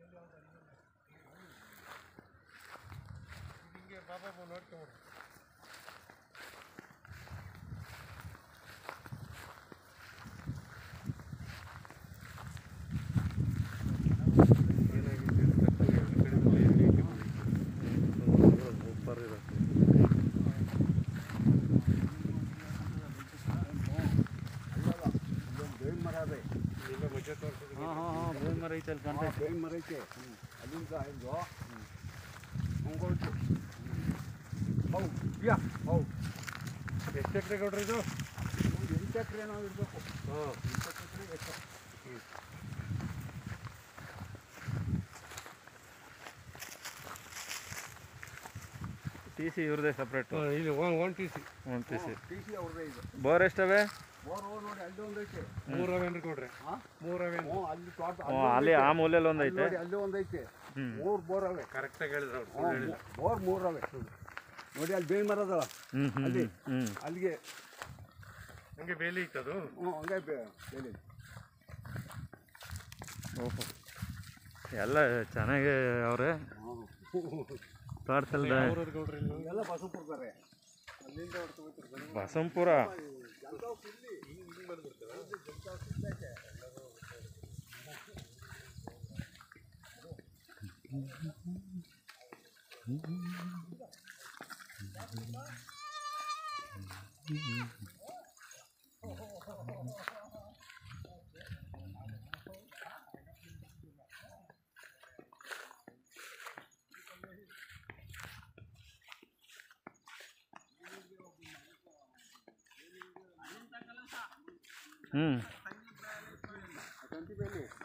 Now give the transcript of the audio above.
ಹಿಂಗೆ ಬಾಬಾ ನೋಡ್ಕೊಂಬಿಡು ಬೇವಿನ ಮರ ಅದೇ ಹಾಂ ಹಾಂ ಹಾಂ ಬೇವಿನ ಮರ ಐತೆ ಅಲ್ಲಿ ಕಾಣ್ತಾ ಐತೆ. ಬೇವಿನ ಮರ ಐತೆ ಅಲ್ಲಿಂದ ಇದು ಹಂಗೋಯ್ತು ಹೌ ಯಾ ಹೌ ಎಷ್ಟು ಎಕರೆ ಕೊಡ್ರಿ ಇದು ಒಂದು ಎಂಟು ಎಕರೆ ಏನೋ ಇರಬೇಕು ಹಾಂ ಎಂಟು ಎಕರೆ ಎಷ್ಟು ಟಿ ಸಿ ಇವ್ರದೇ ಸಪ್ರೇಟು ಇಲ್ಲಿ ಒನ್ ಒನ್ ಟಿ ಸಿ ಒಂದು ಟಿ ಸಿ ಟಿ ಸಿ ಅವ್ರದ್ದೇ ಇದು ಬೋರ್ ಎಷ್ಟವೆ ಬೋರ್ ನೋಡಿ ಅಲ್ಲಿ ಒಂದು ಐತೆ ಮೂರು ಅವೇನ್ರಿ ಕೊಡ್ರಿ ಹಾಂ ಮೂರು ಅವೇನು ಹ್ಞೂ ಅಲ್ಲಿ ತೋಟ ಹ್ಞೂ ಅಲ್ಲಿ ಆ ಮೂಲೆಯಲ್ಲಿ ಒಂದು ಐತೆ ನೋಡಿ ಅಲ್ಲಿ ಒಂದು ಐತೆ ಹ್ಞೂ ಮೂರು ಬೋರ್ ಅವೆ ಕರೆಕ್ಟಾಗಿ ಹೇಳಿದ್ರು ಅವ್ರು ಹ್ಞೂ, ಮೂ- ಬೋರ್ ಮೂರು ಅವೆ ನೋಡಿ ಅಲ್ಲಿ ಬೇವಿನ ಮರ ಅದಲ್ಲ ಹ್ಞೂ ಹ್ಞೂ ಅಲ್ಲಿ. ಹ್ಞೂ ಅಲ್ಲಿಗೆ ಹಂಗೆ ಬೇಲಿ ಇತ್ತದು ಹ್ಞೂ ಹಂಗೆ ಬೇ- ಬೇಲಿ ಓಹೋ ಎಲ್ಲ ಚೆನ್ನಾಗಿ ಅವ್ರೆ ಹ್ಞೂ ತೋಟದಲ್ಲಿ ಅವ್ರವ್ರು ಕೊಡ್ರಿ ಇಲ್ಲಿ ಎಲ್ಲ ಬಸಪುರ್ತಾರೆ ಬಸಂಪುರ ಹ್ಞೂ ತಂತಿ ಬೇಲಿ